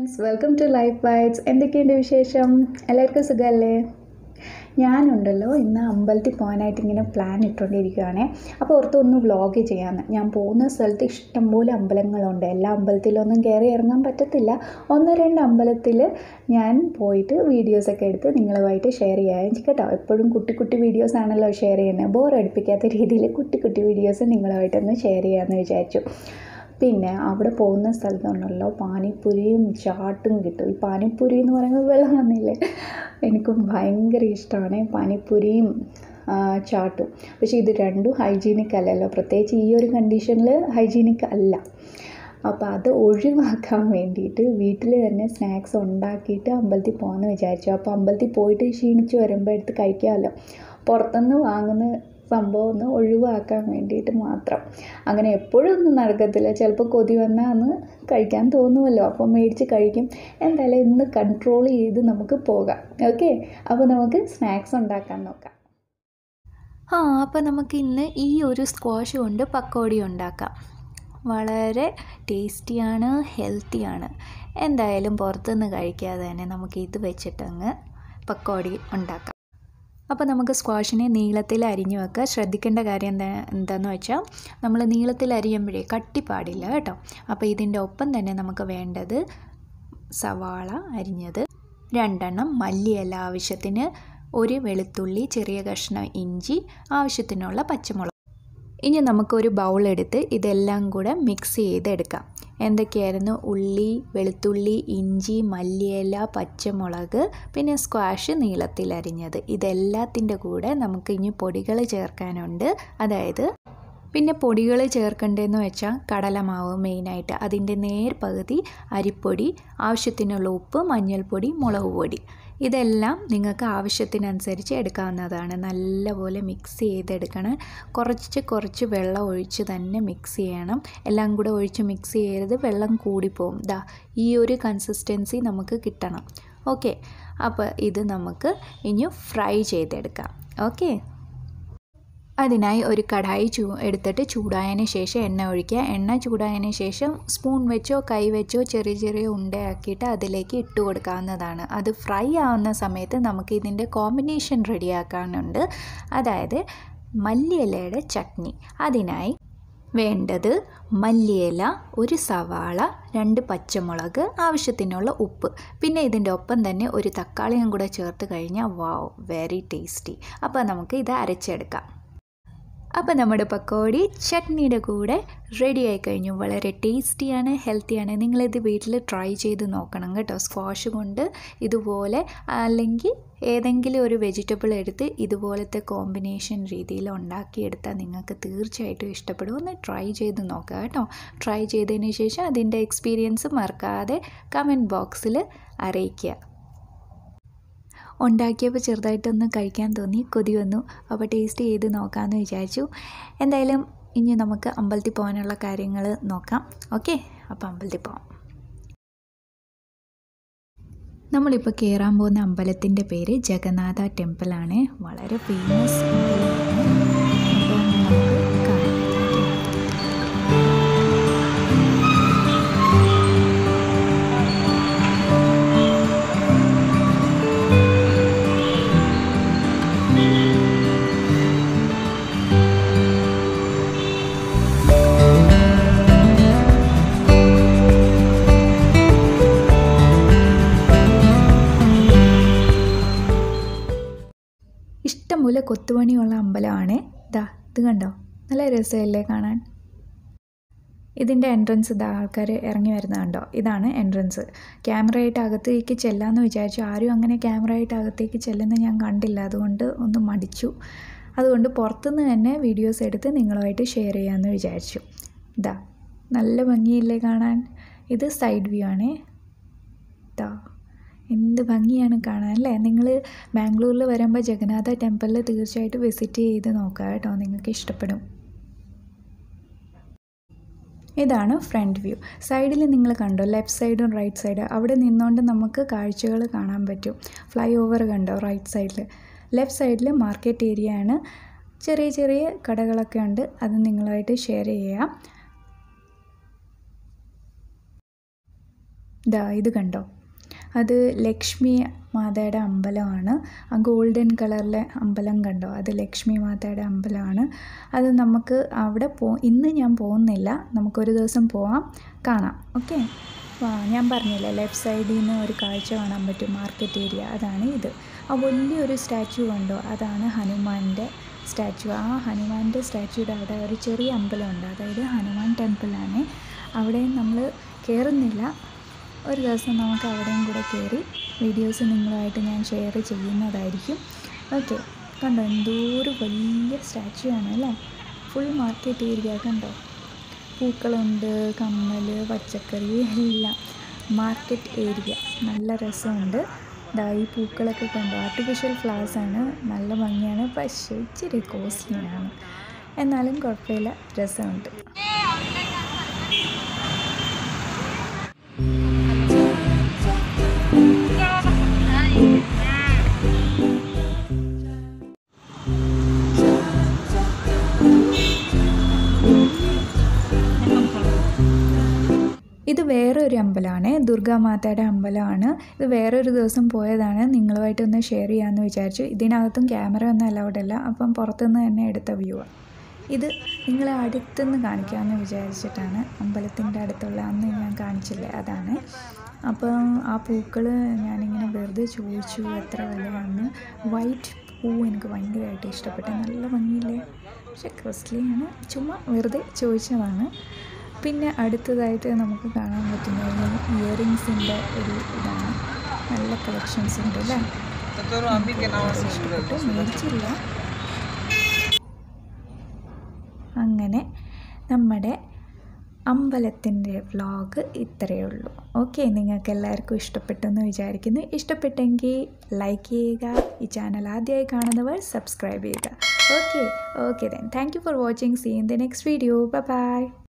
friends welcome to Life Bytes എന്തൊക്കെയുണ്ട് വിശേഷം എല്ലാവർക്കും സുഖമല്ലേ ഞാനുണ്ടല്ലോ ഇന്ന് അമ്പലത്തിൽ പോകാനായിട്ട് ഇങ്ങനെ പ്ലാൻ ഇട്ടുകൊണ്ടിരിക്കുകയാണേ അപ്പോൾ ഓർത്ത് ഒന്ന് വ്ളോഗ് ചെയ്യാമെന്ന് ഞാൻ പോകുന്ന സ്ഥലത്ത് ഇഷ്ടംപോലെ അമ്പലങ്ങളുണ്ട് എല്ലാ അമ്പലത്തിലൊന്നും കയറി ഇറങ്ങാൻ പറ്റത്തില്ല ഒന്ന് രണ്ട് അമ്പലത്തിൽ ഞാൻ പോയിട്ട് വീഡിയോസൊക്കെ എടുത്ത് നിങ്ങളുമായിട്ട് ഷെയർ ചെയ്യാൻ കേട്ടോ എപ്പോഴും കുട്ടി കുട്ടി വീഡിയോസ് ആണല്ലോ ഷെയർ ചെയ്യുന്നത് ബോർ അടുപ്പിക്കാത്ത രീതിയിൽ കുട്ടി കുട്ടി വീഡിയോസ് നിങ്ങളുമായിട്ടൊന്ന് ഷെയർ ചെയ്യാമെന്ന് വിചാരിച്ചു പിന്നെ അവിടെ പോകുന്ന സ്ഥലത്തുണ്ടല്ലോ പാനിപ്പൂരിയും ചാട്ടും കിട്ടും ഈ പാനിപ്പൂരി എന്ന് പറയുമ്പോൾ വെള്ളം വന്നില്ലേ എനിക്കും ഭയങ്കര ഇഷ്ടമാണ് പാനിപ്പൂരിയും ആ, ചാട്ടും പക്ഷേ ഇത് രണ്ടും ഹൈജീനിക് അല്ലല്ലോ പ്രത്യേകിച്ച് ഈ ഒരു കണ്ടീഷനിൽ ഹൈജീനിക് അല്ല അപ്പോൾ അത് ഒഴിവാക്കാൻ വേണ്ടിയിട്ട് വീട്ടിൽ തന്നെ സ്നാക്സ് ഉണ്ടാക്കിയിട്ട് അമ്പലത്തിൽ പോകാമെന്ന് വിചാരിച്ചു അപ്പോൾ അമ്പലത്തിൽ പോയിട്ട് ക്ഷീണിച്ച് വരുമ്പോൾ എടുത്ത് കഴിക്കാമല്ലോ പുറത്തുനിന്ന് വാങ്ങുന്ന സംഭവം ഒന്ന് ഒഴിവാക്കാൻ വേണ്ടിയിട്ട് മാത്രം അങ്ങനെ എപ്പോഴും ഒന്നും നടക്കത്തില്ല ചിലപ്പോൾ കൊതി വന്നാൽ അന്ന് കഴിക്കാൻ തോന്നുമല്ലോ അപ്പോൾ മേടിച്ച് കഴിക്കും എന്തായാലും ഇന്ന് കൺട്രോൾ ചെയ്ത് നമുക്ക് പോകാം ഓക്കെ അപ്പോൾ നമുക്ക് സ്നാക്സ് ഉണ്ടാക്കാൻ നോക്കാം ആ അപ്പോൾ നമുക്ക് ഇന്ന് ഈ ഒരു സ്ക്വാഷ് കൊണ്ട് പക്കോടി ഉണ്ടാക്കാം വളരെ ടേസ്റ്റിയാണ് ഹെൽത്തിയാണ് എന്തായാലും പുറത്തുനിന്ന് കഴിക്കാതെ തന്നെ നമുക്ക് ഇത് വെച്ചിട്ടങ്ങ് പക്കോടി ഉണ്ടാക്കാം അപ്പോൾ നമുക്ക് സ്ക്വാഷിനെ നീളത്തിൽ അരിഞ്ഞു വെക്കുക ശ്രദ്ധിക്കേണ്ട കാര്യം എന്താ എന്താണെന്ന് വെച്ചാൽ നമ്മൾ നീളത്തിൽ അരിയുമ്പോഴേ കട്ടി പാടില്ല കേട്ടോ അപ്പോൾ ഇതിൻ്റെ ഒപ്പം തന്നെ നമുക്ക് വേണ്ടത് സവാള അരിഞ്ഞത് രണ്ടെണ്ണം മല്ലിയില ആവശ്യത്തിന് ഒരു വെളുത്തുള്ളി ചെറിയ കഷ്ണം ഇഞ്ചി ആവശ്യത്തിനുള്ള പച്ചമുളക് ഇനി നമുക്കൊരു ബൗൾ എടുത്ത് ഇതെല്ലാം കൂടെ മിക്സ് ചെയ്തെടുക്കാം എന്തൊക്കെയായിരുന്നു ഉള്ളി വെളുത്തുള്ളി ഇഞ്ചി മല്ലിയില പച്ചമുളക് പിന്നെ സ്ക്വാഷ് നീളത്തിൽ അരിഞ്ഞത് ഇതെല്ലാത്തിൻ്റെ കൂടെ നമുക്ക് ഇനി പൊടികൾ ചേർക്കാനുണ്ട് അതായത് പിന്നെ പൊടികൾ ചേർക്കേണ്ടതെന്ന് വെച്ചാൽ കടലമാവ് മെയിനായിട്ട് അതിൻ്റെ നേർ പകുതി അരിപ്പൊടി ആവശ്യത്തിനുള്ള ഉപ്പ് മഞ്ഞൾപ്പൊടി മുളക് പൊടി ഇതെല്ലാം നിങ്ങൾക്ക് ആവശ്യത്തിനനുസരിച്ച് എടുക്കാവുന്നതാണ് നല്ലപോലെ മിക്സ് ചെയ്തെടുക്കണം കുറച്ച് കുറച്ച് വെള്ളം ഒഴിച്ച് തന്നെ മിക്സ് ചെയ്യണം എല്ലാം കൂടെ ഒഴിച്ച് മിക്സ് ചെയ്യരുത് വെള്ളം കൂടിപ്പോവും ദാ ഈ ഒരു കൺസിസ്റ്റൻസി നമുക്ക് കിട്ടണം ഓക്കെ അപ്പോൾ ഇത് നമുക്ക് ഇനി ഫ്രൈ ചെയ്തെടുക്കാം ഓക്കെ അതിനായി ഒരു കടായി ചൂ എടുത്തിട്ട് ചൂടായതിന് ശേഷം എണ്ണ ഒഴിക്കുക എണ്ണ ചൂടായതിന് ശേഷം സ്പൂൺ വെച്ചോ കൈ വെച്ചോ ചെറിയ ചെറിയ ഉണ്ടയാക്കിയിട്ട് അതിലേക്ക് ഇട്ട് കൊടുക്കാവുന്നതാണ് അത് ഫ്രൈ ആവുന്ന സമയത്ത് നമുക്ക് ഇതിൻ്റെ കോമ്പിനേഷൻ റെഡിയാക്കാനുണ്ട് അതായത് മല്ലിയിലയുടെ ചട്നി അതിനായി വേണ്ടത് മല്ലിയില ഒരു സവാള രണ്ട് പച്ചമുളക് ആവശ്യത്തിനുള്ള ഉപ്പ് പിന്നെ ഇതിൻ്റെ ഒപ്പം തന്നെ ഒരു തക്കാളിയും കൂടെ ചേർത്ത് കഴിഞ്ഞാൽ വാവ് വെരി ടേസ്റ്റി അപ്പോൾ നമുക്ക് ഇത് അരച്ചെടുക്കാം അപ്പോൾ നമ്മുടെ പക്കോടി ചട്നിയുടെ കൂടെ റെഡി ആയി കഴിഞ്ഞു വളരെ ടേസ്റ്റിയാണ് ഹെൽത്തിയാണ് നിങ്ങളിത് വീട്ടിൽ ട്രൈ ചെയ്ത് നോക്കണം കേട്ടോ സ്ക്വാഷ് കൊണ്ട് ഇതുപോലെ അല്ലെങ്കിൽ ഏതെങ്കിലും ഒരു വെജിറ്റബിൾ എടുത്ത് ഇതുപോലത്തെ കോമ്പിനേഷൻ രീതിയിൽ ഉണ്ടാക്കിയെടുത്താൽ നിങ്ങൾക്ക് തീർച്ചയായിട്ടും ഇഷ്ടപ്പെടും ഒന്ന് ട്രൈ ചെയ്ത് നോക്കുക കേട്ടോ ട്രൈ ചെയ്തതിന് ശേഷം അതിൻ്റെ എക്സ്പീരിയൻസ് മറക്കാതെ കമൻറ്റ് ബോക്സിൽ അറിയിക്കുക ഉണ്ടാക്കിയപ്പോൾ ചെറുതായിട്ടൊന്ന് കഴിക്കാൻ തോന്നി കൊതി വന്നു അപ്പോൾ ടേസ്റ്റ് ചെയ്ത് നോക്കാമെന്ന് വിചാരിച്ചു എന്തായാലും ഇനി നമുക്ക് അമ്പലത്തിൽ പോകാനുള്ള കാര്യങ്ങൾ നോക്കാം ഓക്കെ അപ്പോൾ അമ്പലത്തിൽ പോകാം നമ്മളിപ്പോൾ കയറാൻ പോകുന്ന അമ്പലത്തിൻ്റെ പേര് ജഗന്നാഥ ടെമ്പിളാണ് വളരെ ഫേമസ് അമ്പലമാണ് അപ്പോൾ നമുക്ക് കാണാം ഇഷ്ടംപോലെ കൊത്തുപണിയുള്ള അമ്പലമാണ് ഇതാ ഇത് കണ്ടോ നല്ല രസമല്ലേ കാണാൻ ഇതിൻ്റെ എൻട്രൻസ് ഇതാ ആൾക്കാർ ഇറങ്ങി വരുന്നത് കണ്ടോ ഇതാണ് എൻട്രൻസ് ക്യാമറയായിട്ട് അകത്തേക്ക് ചെല്ലാമെന്ന് വിചാരിച്ചു ആരും അങ്ങനെ ക്യാമറയായിട്ട് അകത്തേക്ക് ചെല്ലുന്നത് ഞാൻ കണ്ടില്ല അതുകൊണ്ട് ഒന്ന് മടിച്ചു അതുകൊണ്ട് പുറത്തുനിന്ന് തന്നെ വീഡിയോസ് എടുത്ത് നിങ്ങളുമായിട്ട് ഷെയർ ചെയ്യാമെന്ന് വിചാരിച്ചു ഇതാ നല്ല ഭംഗിയില്ലേ കാണാൻ ഇത് സൈഡ് വ്യൂ ആണേ ഇതാ എന്ത് ഭംഗിയാണ് കാണാൻ അല്ലേ നിങ്ങൾ ബാംഗ്ലൂരിൽ വരുമ്പോൾ ജഗന്നാഥ ടെമ്പിളിൽ തീർച്ചയായിട്ടും വിസിറ്റ് ചെയ്ത് നോക്കുക കേട്ടോ നിങ്ങൾക്ക് ഇഷ്ടപ്പെടും ഇതാണ് ഫ്രണ്ട് വ്യൂ സൈഡിൽ നിങ്ങൾ കണ്ടോ ലെഫ്റ്റ് സൈഡും റൈറ്റ് സൈഡും അവിടെ നിന്നുകൊണ്ട് നമുക്ക് കാഴ്ചകൾ കാണാൻ പറ്റും ഫ്ലൈ ഓവർ കണ്ടോ റൈറ്റ് സൈഡിൽ ലെഫ്റ്റ് സൈഡിൽ മാർക്കറ്റ് ഏരിയ ആണ് ചെറിയ ചെറിയ കടകളൊക്കെ ഉണ്ട് അത് നിങ്ങളുമായിട്ട് ഷെയർ ചെയ്യാം ഇതാ ഇത് കണ്ടോ അത് ലക്ഷ്മി മാതയുടെ അമ്പലമാണ് ആ ഗോൾഡൻ കളറിലെ അമ്പലം കണ്ടോ അത് ലക്ഷ്മി മാതയുടെ അമ്പലമാണ് അത് നമുക്ക് അവിടെ പോ ഇന്ന് ഞാൻ പോകുന്നില്ല നമുക്കൊരു ദിവസം പോവാം കാണാം ഓക്കെ ഞാൻ പറഞ്ഞില്ലേ ലെഫ്റ്റ് സൈഡിൽ നിന്ന് ഒരു കാഴ്ച കാണാൻ പറ്റും മാർക്കറ്റ് ഏരിയ അതാണ് ഇത് ആ വലിയൊരു സ്റ്റാച്ചു കണ്ടോ അതാണ് ഹനുമാൻ്റെ സ്റ്റാച്ചു ആ ഹനുമാൻ്റെ സ്റ്റാച്ചുയുടെ അവിടെ ഒരു ചെറിയ അമ്പലമുണ്ട് അതായത് ഹനുമാൻ ടെമ്പിളാണ് അവിടെ നമ്മൾ കയറുന്നില്ല ഒരു ദിവസം നമുക്ക് അവിടെയും കൂടെ കയറി വീഡിയോസ് നിങ്ങളുമായിട്ട് ഞാൻ ഷെയർ ചെയ്യുന്നതായിരിക്കും ഓക്കെ കണ്ടോ എന്തോരു വലിയ സ്റ്റാച്ചു ആണ് അല്ലേ ഫുൾ മാർക്കറ്റ് ഏരിയ കണ്ടോ പൂക്കളുണ്ട് കമ്മൽ പച്ചക്കറി എല്ലാം മാർക്കറ്റ് ഏരിയ നല്ല രസമുണ്ട് ദാ ഈ പൂക്കളൊക്കെ കണ്ടോ ആർട്ടിഫിഷ്യൽ ഫ്ലവേഴ്സ് ആണ് നല്ല ഭംഗിയാണ് പക്ഷേ ഇച്ചിരി കോസ്റ്റ്ലിയാണ് എന്നാലും കുഴപ്പമില്ല രസമുണ്ട് ഇത് വേറൊരു അമ്പലമാണ് ദുർഗാമാതയുടെ അമ്പലമാണ് ഇത് വേറൊരു ദിവസം പോയതാണ് നിങ്ങളുമായിട്ടൊന്ന് ഷെയർ ചെയ്യാമെന്ന് വിചാരിച്ചു ഇതിനകത്തും ക്യാമറ ഒന്നും അലൗഡ് അല്ല അപ്പം പുറത്തുനിന്ന് തന്നെ എടുത്ത വ്യൂ ആണ് ഇത് നിങ്ങളെ അടുത്തുനിന്ന് കാണിക്കാമെന്ന് വിചാരിച്ചിട്ടാണ് അമ്പലത്തിൻ്റെ അടുത്തുള്ള അന്ന് ഞാൻ കാണിച്ചില്ലേ അതാണ് അപ്പം ആ പൂക്കൾ ഞാനിങ്ങനെ വെറുതെ ചോദിച്ചു എത്ര വിലയാണെന്ന് വൈറ്റ് പൂ എനിക്ക് ഭയങ്കരമായിട്ട് ഇഷ്ടപ്പെട്ടു നല്ല ഭംഗിയില്ലേ പക്ഷെ കോസ്റ്റ്ലിയാണ് ചുമ്മാ വെറുതെ ചോദിച്ചതാണ് പിന്നെ അടുത്തതായിട്ട് നമുക്ക് കാണാൻ പറ്റുന്ന ഇയറിങ്സിൻ്റെ ഒരു ഇതാണ് നല്ല കളക്ഷൻസ് ഉണ്ട് അല്ലേ ഇഷ്ടപ്പെട്ടു മേടിച്ചില്ല അങ്ങനെ നമ്മുടെ അമ്പലത്തിൻ്റെ വ്ളോഗ് ഇത്രയേ ഉള്ളൂ ഓക്കെ നിങ്ങൾക്ക് എല്ലാവർക്കും ഇഷ്ടപ്പെട്ടെന്ന് വിചാരിക്കുന്നു ഇഷ്ടപ്പെട്ടെങ്കിൽ ലൈക്ക് ചെയ്യുക ഈ ചാനൽ ആദ്യമായി കാണുന്നവർ സബ്സ്ക്രൈബ് ചെയ്യുക okay okay then thank you for watching see in the next video bye by